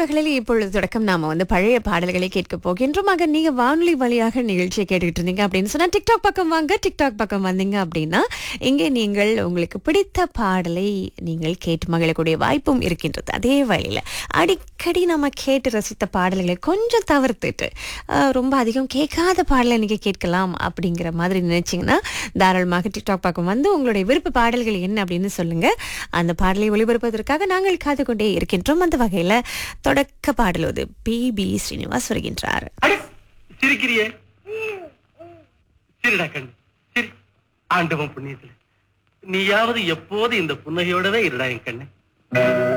உறவுகளில் இப்பொழுது தொடக்கம் நாம வந்து பழைய பாடல்களை கேட்க போகின்றோம் ஆக நீங்க வானொலி வழியாக நிகழ்ச்சியை கேட்டுக்கிட்டு இருந்தீங்க அப்படின்னு சொன்னா டிக்டாக் பக்கம் வாங்க டிக்டாக் பக்கம் வந்தீங்க அப்படின்னா இங்கே நீங்கள் உங்களுக்கு பிடித்த பாடலை நீங்கள் கேட்டு மகிழக்கூடிய வாய்ப்பும் இருக்கின்றது அதே வழியில அடிக்கடி நம்ம கேட்டு ரசித்த பாடல்களை கொஞ்சம் தவிர்த்துட்டு அஹ், ரொம்ப அதிகம் கேட்காத பாடலை நீங்க கேட்கலாம் அப்படிங்கிற மாதிரி நினைச்சீங்கன்னா தாராளமாக டிக்டாக் பக்கம் வந்து உங்களுடைய விருப்ப பாடல்கள் என்ன அப்படின்னு சொல்லுங்க அந்த பாடலை ஒளிபரப்பதற்காக நாங்கள் காத்து கொண்டே இருக்கின்றோம் அந்த வகையில தொடக்க பாடலோது பி பி ஸ்ரீனிவாஸ் வருகின்றார் அடி சிரிக்கிறியே சிரிடா கண்ணு சிரி ஆண்டவன் புண்ணியத்துல நீயாவது எப்போது இந்த புன்னகையோடவே இருடா என் கண்ணு